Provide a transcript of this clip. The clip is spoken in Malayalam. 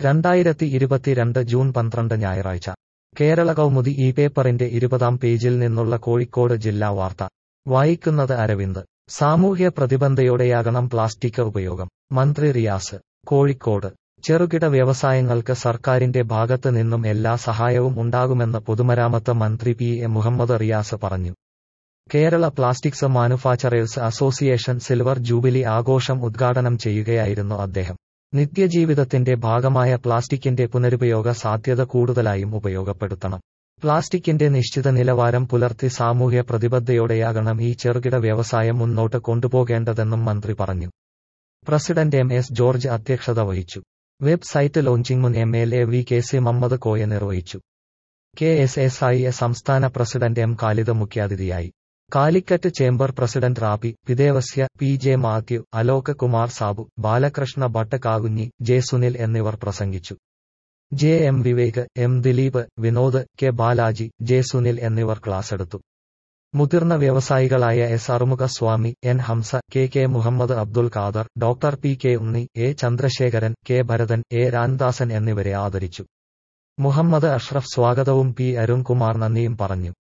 രണ്ടായിരത്തി ഇരുപത്തിരണ്ട് ജൂൺ പന്ത്രണ്ട് ഞായറാഴ്ച കേരള കൗമുദി ഈ പേപ്പറിന്റെ ഇരുപതാം പേജിൽ നിന്നുള്ള കോഴിക്കോട് ജില്ലാ വാർത്ത വായിക്കുന്നത് അരവിന്ദ് സാമൂഹ്യ പ്രതിബദ്ധതയോടെയാകണം പ്ലാസ്റ്റിക് ഉപയോഗം മന്ത്രി റിയാസ് കോഴിക്കോട് ചെറുകിട വ്യവസായങ്ങൾക്ക് സർക്കാരിന്റെ ഭാഗത്ത് നിന്നും എല്ലാ സഹായവും ഉണ്ടാകുമെന്ന് പൊതുമരാമത്ത് മന്ത്രി പി എ മുഹമ്മദ് റിയാസ് പറഞ്ഞു Kerala plastics manufacturers association silver jubilee ആഘോഷം ഉദ്ഘാടനം ചെയ്യുകയായിരുന്നു അദ്ദേഹം നിത്യജീവിതത്തിന്റെ ഭാഗമായ പ്ലാസ്റ്റിക്കിന്റെ പുനരുപയോഗ സാധ്യത കൂടുതലായും ഉപയോഗപ്പെടുത്തണം പ്ലാസ്റ്റിക്കിന്റെ നിശ്ചിത നിലവാരം പുലർത്തി സാമൂഹ്യ പ്രതിബദ്ധതയോടെയാകണം ഈ ചെറുകിട വ്യവസായം മുന്നോട്ട് കൊണ്ടുപോകേണ്ടതെന്നും മന്ത്രി പറഞ്ഞു പ്രസിഡന്റ് എം എസ് ജോർജ് അധ്യക്ഷത വഹിച്ചു വെബ്സൈറ്റ് ലോഞ്ചിംഗ് മുൻ M L A V K C Mammad Koya നിർവഹിച്ചു K S S I A സംസ്ഥാന പ്രസിഡന്റ് എം ഖാലിദ് മുഖ്യാതിഥിയായി Calicut chamber president Rabi P Devasya P J Mathew Alok Kumar Sabu Balakrishna Bhat Kakunhi J Sunil എന്നിവർ പ്രസംഗിച്ചു J M Vivek M Dileep Vinod K Balaji J Sunil എന്നിവർ ക്ലാസെടുത്തു മുതിർന്ന വ്യവസായികളായ S Arumukhaswami N Hamza K K Muhammad Abdul Khader doctor P K Unni A Chandrasekharan K Bharathan A Ramdasan എന്നിവരെ ആദരിച്ചു മുഹമ്മദ് അഷ്റഫ് സ്വാഗതവും പി അരുൺകുമാർ നന്ദിയും പറഞ്ഞു